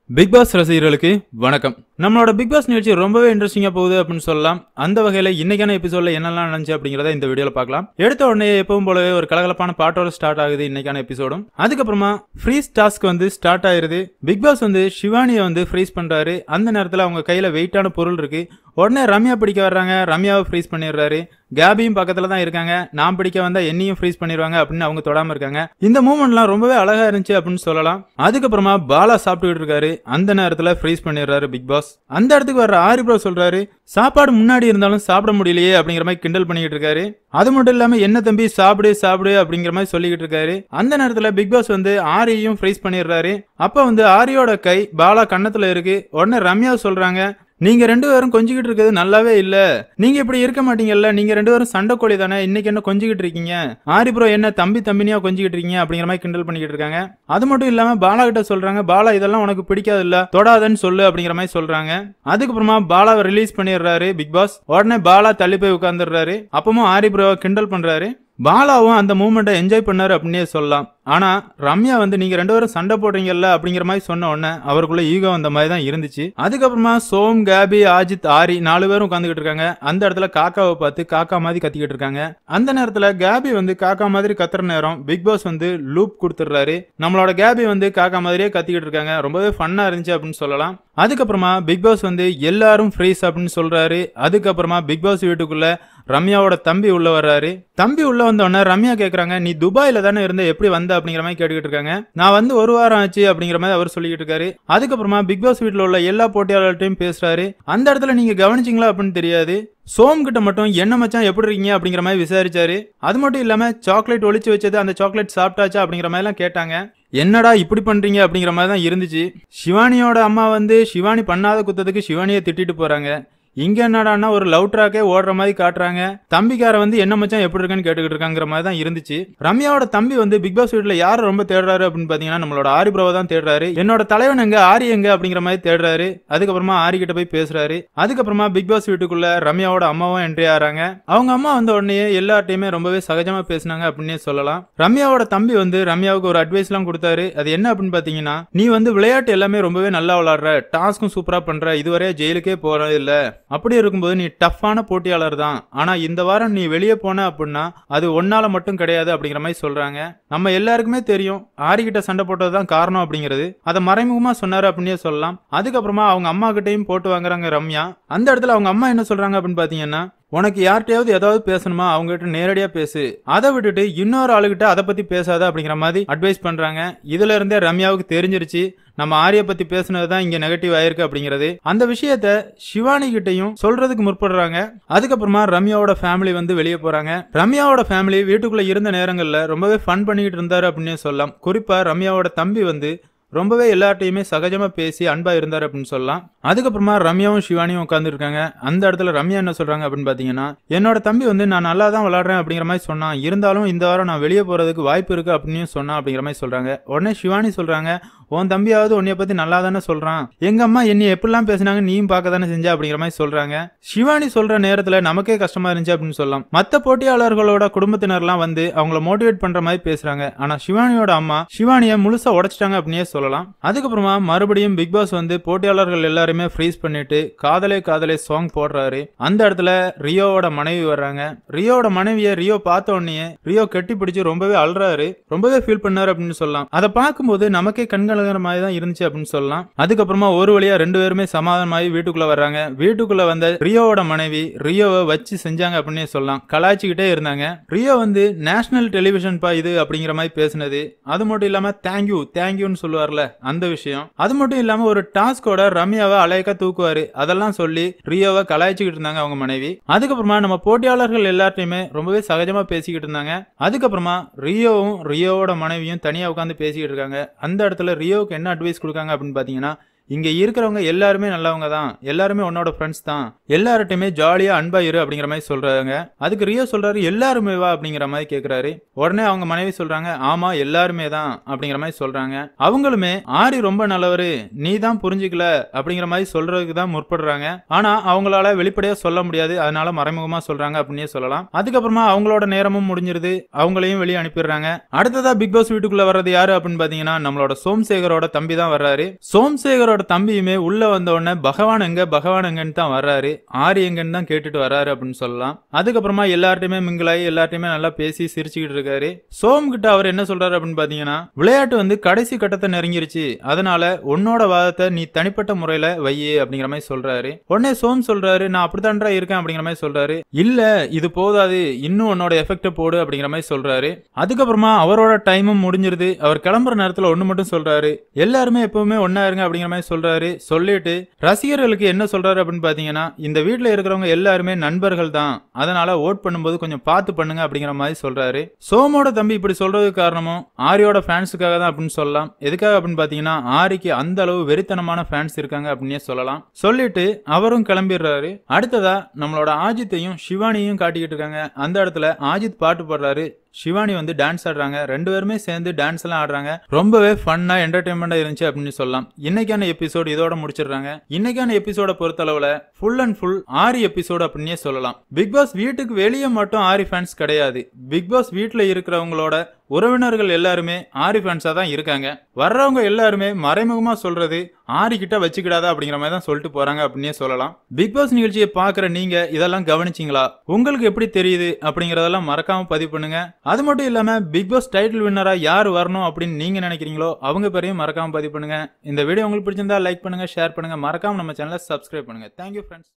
big pass ரசிகர்களுக்கு வணக்கம் நம்மளோட பிக் பாஸ் நிகழ்ச்சி ரொம்பவே இன்ட்ரெஸ்டிங்கா போகுது அப்படின்னு சொல்லலாம் அந்த வகையில இன்னைக்கான எபிசோட்ல என்னெல்லாம் நடந்துச்சு அப்படிங்கறத இந்த வீடியோல பார்க்கலாம் எடுத்த உடனே எப்பவும் போலவே ஒரு கலகலப்பான பாட்டோட ஸ்டார்ட் ஆகுது இன்னைக்கான எபிசோடும் அதுக்கப்புறமா ஃப்ரீஸ் டாஸ்க் வந்து ஸ்டார்ட் ஆயிருது பிக் பாஸ் வந்து சிவானியை வந்து ஃப்ரீஸ் பண்றாரு அந்த நேரத்துல அவங்க கையில வெயிட்டான பொருள் இருக்கு உடனே ரம்யா பிடிக்க வர்றாங்க ரம்யாவை ஃப்ரீஸ் பண்ணிடுறாரு கேபியும் பக்கத்துல தான் இருக்காங்க நான் பிடிக்க வந்தா என்னையும் ஃப்ரீஸ் பண்ணிடுவாங்க அப்படின்னு அவங்க தொடாம இருக்காங்க இந்த மூமெண்ட்லாம் ரொம்பவே அழகா இருந்துச்சு அப்படின்னு சொல்லலாம் அதுக்கப்புறமா பாலா சாப்பிட்டுக்கிட்டு இருக்காரு அந்த நேரத்துல ஃப்ரீஸ் பண்ணிடுறாரு பிக் பாஸ் அந்த இடத்துக்கு வர்ற ஆரி ப்ரோ சொல்றாரு சாப்பாடு முன்னாடி இருந்தாலும் சாப்பிட முடியலையே அப்படிங்கிற மாதிரி கிண்டல் பண்ணிக்கிட்டு இருக்காரு அது மட்டும் இல்லாம என்ன தம்பி சாப்பிடு சாப்பிடு அப்படிங்கிற மாதிரி சொல்லிக்கிட்டு இருக்காரு அந்த நேரத்துல பிக் பாஸ் வந்து ஆரியையும் ஃப்ரீஸ் பண்ணிடுறாரு அப்ப வந்து ஆரியோட கை பாலா கன்னத்துல இருக்கு உடனே ரம்யா சொல்றாங்க நீங்க ரெண்டு பேரும் கொஞ்சிக்கிட்டு இருக்கிறது நல்லாவே இல்ல நீங்க இப்படி இருக்க மாட்டீங்கல்ல நீங்க ரெண்டு பேரும் சண்டை கோழி தானே இன்னைக்கு என்ன கொஞ்சிக்கிட்டு இருக்கீங்க ஆரி ப்ரோ என்ன தம்பி தம்பினியா கொஞ்சிக்கிட்டு இருக்கீங்க அப்படிங்கிற மாதிரி கிண்டல் பண்ணிக்கிட்டு இருக்காங்க அது மட்டும் இல்லாம பாலா கிட்ட சொல்றாங்க பாலா இதெல்லாம் உனக்கு பிடிக்காது இல்ல தொடாதன்னு சொல்லு அப்படிங்கிற மாதிரி சொல்றாங்க அதுக்கப்புறமா பாலாவை ரிலீஸ் பண்ணிடுறாரு பிக் பாஸ் உடனே பாலா தள்ளி போய் உட்காந்துடுறாரு அப்பவும் ஆரி ப்ரோவை கிண்டல் பண்றாரு பாலாவும் அந்த மூமெண்ட்டை என்ஜாய் பண்ணாரு அப்படின்னே சொல்லலாம் ஆனா ரம்யா வந்து நீங்க ரெண்டு பேரும் சண்டை போடுறீங்கல்ல அப்படிங்கிற மாதிரி சொன்ன உடனே அவருக்குள்ள ஈகோ அந்த மாதிரி தான் இருந்துச்சு அதுக்கப்புறமா சோம் கேபி ஆஜித் ஆரி நாலு பேரும் உட்காந்துக்கிட்டு இருக்காங்க அந்த இடத்துல காக்காவை பார்த்து காக்கா மாதிரி கத்திக்கிட்டு இருக்காங்க அந்த நேரத்துல கேபி வந்து காக்கா மாதிரி கத்துற நேரம் பிக் பாஸ் வந்து லூப் கொடுத்துடுறாரு நம்மளோட கேபி வந்து காக்கா மாதிரியே கத்திக்கிட்டு இருக்காங்க ரொம்பவே ஃபன்னா இருந்துச்சு அப்படின்னு சொல்லலாம் அதுக்கப்புறமா பிக் பாஸ் வந்து எல்லாரும் ஃப்ரீஸ் அப்படின்னு சொல்றாரு அதுக்கப்புறமா பிக் பாஸ் வீட்டுக்குள்ள ரம்யாவோட தம்பி உள்ள வர்றாரு தம்பி உள்ள வந்த உடனே ரம்யா கேக்குறாங்க நீ துபாயில தானே இருந்த எப்படி வந்த அப்படிங்கிற மாதிரி கேட்டுக்கிட்டு இருக்காங்க நான் வந்து ஒரு வாரம் ஆச்சு அப்படிங்கிற மாதிரி அவர் சொல்லிக்கிட்டு இருக்காரு அதுக்கப்புறமா பிக் பாஸ் வீட்டுல உள்ள எல்லா போட்டியாளர்கள்ட்டையும் பேசுறாரு அந்த இடத்துல நீங்க கவனிச்சீங்களா அப்படின்னு தெரியாது சோம் கிட்ட மட்டும் என்ன மச்சான் எப்படி இருக்கீங்க அப்படிங்கிற மாதிரி விசாரிச்சாரு அது மட்டும் இல்லாம சாக்லேட் ஒளிச்சு வச்சது அந்த சாக்லேட் சாப்பிட்டாச்சா அப்படிங்கிற மாதிரி எல்லாம் கேட்டாங்க என்னடா இப்படி பண்றீங்க அப்படிங்கிற மாதிரி தான் இருந்துச்சு சிவானியோட அம்மா வந்து சிவானி பண்ணாத குத்தத்துக்கு சிவானியை திட்டிட்டு போறாங்க இங்க என்னடான்னா ஒரு லவ் ட்ராக்கே ஓடுற மாதிரி காட்டுறாங்க தம்பிக்கார வந்து என்ன மச்சான் எப்படி இருக்குன்னு கேட்டுக்கிட்டு இருக்காங்கிற மாதிரி தான் இருந்துச்சு ரம்யாவோட தம்பி வந்து பிக் பாஸ் வீட்ல யார் ரொம்ப தேடுறாரு அப்படின்னு பாத்தீங்கன்னா நம்மளோட ஆரி ப்ரோவை தான் தேடுறாரு என்னோட தலைவன் எங்க ஆரி எங்க அப்படிங்கிற மாதிரி தேடுறாரு அதுக்கப்புறமா ஆரி கிட்ட போய் பேசுறாரு அதுக்கப்புறமா பிக் பாஸ் வீட்டுக்குள்ள ரம்யாவோட அம்மாவும் என்ட்ரி ஆறாங்க அவங்க அம்மா வந்த உடனே எல்லார்ட்டையுமே ரொம்பவே சகஜமா பேசினாங்க அப்படின்னே சொல்லலாம் ரம்யாவோட தம்பி வந்து ரம்யாவுக்கு ஒரு அட்வைஸ் எல்லாம் கொடுத்தாரு அது என்ன அப்படின்னு பாத்தீங்கன்னா நீ வந்து விளையாட்டு எல்லாமே ரொம்பவே நல்லா விளையாடுற டாஸ்க்கும் சூப்பரா பண்ற இதுவரை ஜெயிலுக்கே போறது இல்ல அப்படி இருக்கும்போது நீ டஃப்பான போட்டியாளர் தான் ஆனா இந்த வாரம் நீ வெளியே போன அப்படின்னா அது ஒன்னால மட்டும் கிடையாது அப்படிங்கிற மாதிரி சொல்றாங்க நம்ம எல்லாருக்குமே தெரியும் ஆரிக்கிட்ட சண்டை போட்டது தான் காரணம் அப்படிங்கிறது அதை மறைமுகமா சொன்னாரு அப்படின்னே சொல்லலாம் அதுக்கப்புறமா அவங்க அம்மா கிட்டயும் போட்டு வாங்குறாங்க ரம்யா அந்த இடத்துல அவங்க அம்மா என்ன சொல்றாங்க அப்படின்னு பாத்தீங்கன்னா உனக்கு யார்கிட்டயாவது ஏதாவது பேசணுமா அவங்க கிட்ட நேரடியா பேசு அதை விட்டுட்டு இன்னொரு ஆளுகிட்ட அதை பத்தி பேசாத அப்படிங்கிற மாதிரி அட்வைஸ் பண்றாங்க இதுல இருந்தே ரம்யாவுக்கு தெரிஞ்சிருச்சு நம்ம ஆரிய பத்தி பேசுனது தான் இங்க நெகட்டிவ் ஆயிருக்கு அப்படிங்கிறது அந்த விஷயத்த சிவானி கிட்டையும் சொல்றதுக்கு முற்படுறாங்க அதுக்கப்புறமா ரம்யாவோட ஃபேமிலி வந்து வெளியே போறாங்க ரம்யாவோட ஃபேமிலி வீட்டுக்குள்ள இருந்த நேரங்கள்ல ரொம்பவே ஃபன் பண்ணிக்கிட்டு இருந்தாரு அப்படின்னே சொல்லலாம் குறிப்பா ரம்யாவோட தம்பி வந்து ரொம்பவே எல்லார்ட்டையுமே சகஜமா பேசி அன்பா இருந்தார் அப்படின்னு சொல்லலாம் அதுக்கப்புறமா ரம்யாவும் சிவானியும் உட்கார்ந்து இருக்காங்க அந்த இடத்துல ரம்யா என்ன சொல்றாங்க அப்படின்னு பாத்தீங்கன்னா என்னோட தம்பி வந்து நான் நல்லா தான் விளாடுறேன் அப்படிங்கிற மாதிரி சொன்னான் இருந்தாலும் இந்த வாரம் நான் வெளியே போறதுக்கு வாய்ப்பு இருக்கு அப்படின்னு சொன்னான் அப்படிங்கிற மாதிரி சொல்றாங்க உடனே சிவானி சொல்றாங்க உன் தம்பியாவது உன்னைய பத்தி நல்லா தானே சொல்றான் எங்க அம்மா என்னை எப்படிலாம் பேசினாங்க நீயும் பார்க்க தானே செஞ்ச அப்படிங்கிற மாதிரி சொல்றாங்க சிவானி சொல்ற நேரத்துல நமக்கே கஷ்டமா இருந்துச்சு அப்படின்னு சொல்லலாம் மத்த போட்டியாளர்களோட குடும்பத்தினர்லாம் வந்து அவங்கள மோட்டிவேட் பண்ற மாதிரி பேசுறாங்க ஆனா சிவானியோட அம்மா சிவானிய முழுசா உடைச்சிட்டாங்க அப்படின்னே சொல்லலாம் அதுக்கப்புறமா மறுபடியும் பிக் பாஸ் வந்து போட்டியாளர்கள் எல்லாருமே ஃப்ரீஸ் பண்ணிட்டு காதலே காதலே சாங் போடுறாரு அந்த இடத்துல ரியோவோட மனைவி வர்றாங்க ரியோவோட மனைவிய ரியோ பார்த்த உடனே ரியோ கெட்டி பிடிச்சு ரொம்பவே அழுறாரு ரொம்பவே ஃபீல் பண்ணாரு அப்படின்னு சொல்லலாம் அதை பார்க்கும்போது நமக்கே கண்கள் கலங்குற மாதிரி தான் இருந்துச்சு அப்படின்னு சொல்லலாம் அதுக்கப்புறமா ஒரு வழியா ரெண்டு பேருமே சமாதானமாகி வீட்டுக்குள்ள வர்றாங்க வீட்டுக்குள்ள வந்த ரியோவோட மனைவி ரியோவை வச்சு செஞ்சாங்க அப்படின்னே சொல்லலாம் கலாய்ச்சிக்கிட்டே இருந்தாங்க ரியோ வந்து நேஷனல் டெலிவிஷன் பா இது அப்படிங்கிற மாதிரி பேசினது அது மட்டும் இல்லாம தேங்க்யூ தேங்க்யூன்னு சொல்லுவார்ல அந்த விஷயம் அது மட்டும் இல்லாம ஒரு டாஸ்கோட ரம்யாவை அலையக்கா தூக்குவாரு அதெல்லாம் சொல்லி ரியோவை கலாய்ச்சிக்கிட்டு இருந்தாங்க அவங்க மனைவி அதுக்கப்புறமா நம்ம போட்டியாளர்கள் எல்லார்ட்டையுமே ரொம்பவே சகஜமா பேசிக்கிட்டு இருந்தாங்க அதுக்கப்புறமா ரியோவும் ரியோவோட மனைவியும் தனியா உட்காந்து பேசிக்கிட்டு இருக்காங்க அந்த இடத்துல ரியோவுக்கு என்ன அட்வைஸ் கொடுக்காங்க அப்படின்னு பாத்தீங்கன்னா இங்க இருக்கிறவங்க எல்லாருமே நல்லவங்க தான் எல்லாருமே உன்னோட ஃப்ரெண்ட்ஸ் தான் எல்லார்ட்டையுமே ஜாலியா அன்பா இரு அப்படிங்கிற மாதிரி சொல்றாங்க அதுக்கு ரியோ சொல்றாரு எல்லாருமே வா அப்படிங்கிற மாதிரி கேக்குறாரு உடனே அவங்க மனைவி சொல்றாங்க ஆமா எல்லாருமே தான் அப்படிங்கிற மாதிரி சொல்றாங்க அவங்களுமே ஆரி ரொம்ப நல்லவரு நீ தான் புரிஞ்சுக்கல அப்படிங்கிற மாதிரி சொல்றதுக்கு தான் முற்படுறாங்க ஆனா அவங்களால வெளிப்படையா சொல்ல முடியாது அதனால மறைமுகமா சொல்றாங்க அப்படின்னே சொல்லலாம் அதுக்கப்புறமா அவங்களோட நேரமும் முடிஞ்சிருது அவங்களையும் வெளியே அனுப்பிடுறாங்க அடுத்ததா பிக் பாஸ் வீட்டுக்குள்ள வர்றது யாரு அப்படின்னு பாத்தீங்கன்னா நம்மளோட சோம்சேகரோட தம்பி தான் வர்றாரு சோம்சேகரோட சோமோட தம்பியுமே உள்ள வந்த உடனே பகவான் எங்க பகவான் எங்கன்னு தான் வர்றாரு ஆரி எங்கன்னு தான் கேட்டுட்டு வர்றாரு அப்படின்னு சொல்லலாம் அதுக்கப்புறமா எல்லார்ட்டையுமே மிங்கிலாகி எல்லார்ட்டையுமே நல்லா பேசி சிரிச்சுக்கிட்டு இருக்காரு சோம் கிட்ட அவர் என்ன சொல்றாரு அப்படின்னு பாத்தீங்கன்னா விளையாட்டு வந்து கடைசி கட்டத்தை நெருங்கிருச்சு அதனால உன்னோட வாதத்தை நீ தனிப்பட்ட முறையில வையே அப்படிங்கிற மாதிரி சொல்றாரு உடனே சோம் சொல்றாரு நான் அப்படித்தான்றா இருக்கேன் அப்படிங்கிற மாதிரி சொல்றாரு இல்ல இது போதாது இன்னும் உன்னோட எஃபெக்ட போடு அப்படிங்கிற மாதிரி சொல்றாரு அதுக்கப்புறமா அவரோட டைமும் முடிஞ்சிருது அவர் கிளம்புற நேரத்துல ஒண்ணு மட்டும் சொல்றாரு எல்லாருமே எப்பவுமே ஒன்னா இருங்க அப்படிங்கிற மாதிரி சொல்றாரு சொல்லிட்டு ரசிகர்களுக்கு என்ன சொல்றாரு அப்படின்னு பாத்தீங்கன்னா இந்த வீட்ல இருக்கிறவங்க எல்லாருமே நண்பர்கள் தான் அதனால ஓட் பண்ணும்போது கொஞ்சம் பார்த்து பண்ணுங்க அப்படிங்கிற மாதிரி சொல்றாரு சோமோட தம்பி இப்படி சொல்றதுக்கு காரணமும் ஆரியோட ஃபேன்ஸுக்காக தான் அப்படின்னு சொல்லலாம் எதுக்காக அப்படின்னு பாத்தீங்கன்னா ஆரிக்கு அந்த அளவு வெறித்தனமான ஃபேன்ஸ் இருக்காங்க அப்படின்னே சொல்லலாம் சொல்லிட்டு அவரும் கிளம்பிடுறாரு அடுத்ததா நம்மளோட ஆஜித்தையும் சிவானியும் காட்டிக்கிட்டு இருக்காங்க அந்த இடத்துல ஆஜித் பாட்டு பாடுறாரு சிவானி வந்து டான்ஸ் ஆடுறாங்க ரெண்டு பேருமே சேர்ந்து டான்ஸ் எல்லாம் ஆடுறாங்க ரொம்பவே ஃபன்னா என்டர்டைன்மெண்டா இருந்துச்சு அப்படின்னு சொல்லலாம் இன்னைக்கான எபிசோடு இதோட முடிச்சிடுறாங்க இன்னைக்கான எபிசோட பொறுத்தளவுல full and full Aari episode அப்படின்னே சொல்லலாம் பிக் பாஸ் வீட்டுக்கு வெளியே மட்டும் ஆரி ஃபேன்ஸ் கிடையாது பிக் பாஸ் வீட்டுல இருக்கிறவங்களோட உறவினர்கள் எல்லாருமே ஆரி ஃபேன்ஸா தான் இருக்காங்க வர்றவங்க எல்லாருமே மறைமுகமா சொல்றது ஆரி கிட்ட வச்சுக்கிடாதா அப்படிங்கிற மாதிரி தான் சொல்லிட்டு போறாங்க அப்படின்னே சொல்லலாம் பிக் பாஸ் நிகழ்ச்சியை பாக்குற நீங்க இதெல்லாம் கவனிச்சிங்களா உங்களுக்கு எப்படி தெரியுது அப்படிங்கறதெல்லாம் மறக்காம பதிவு பண்ணுங்க அது மட்டும் இல்லாம பிக் பாஸ் டைட்டில் வின்னரா யார் வரணும் அப்படின்னு நீங்க நினைக்கிறீங்களோ அவங்க பேரையும் மறக்காம பதிவு பண்ணுங்க இந்த வீடியோ உங்களுக்கு பிடிச்சிருந்தா லைக் பண்ணுங்க ஷேர் பண்ணுங்க மறக்காம நம்ம சேனலை சப்ஸ்கிரைப் பண்ணுங்க தேங்க்யூ ஃப்ரெண்ட்ஸ்